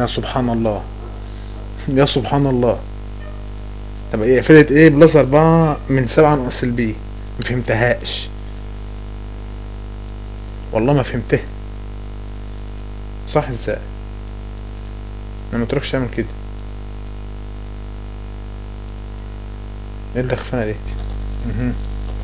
يا سبحان الله يا سبحان الله طب ايه قفلت ايه بلس اربعة من سبعة ناقص البي مفهمتهاش والله ما فهمتها صح ازاي انا ما تروحش تعمل كده ايه اللخفنه دي مهم.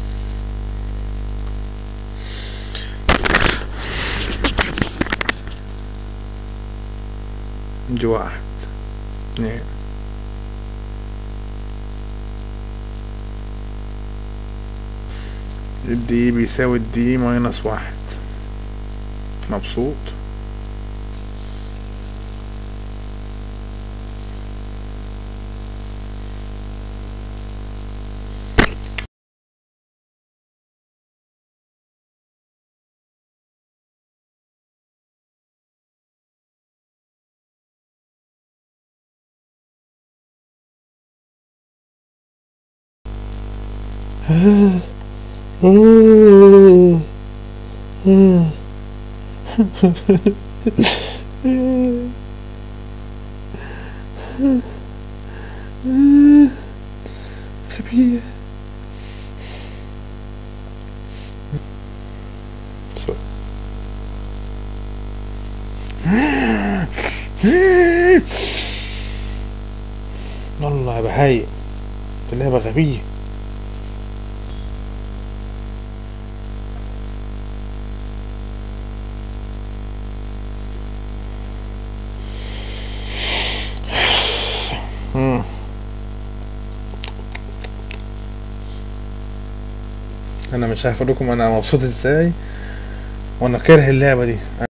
دي واحد اتنين الدي بيساوي الدي ماينس واحد مبسوط سبيه والله يا بهايم دي لعبة غبية مم. انا مش عارف اقول لكم انا مبسوط ازاي وانا كاره اللعبة دي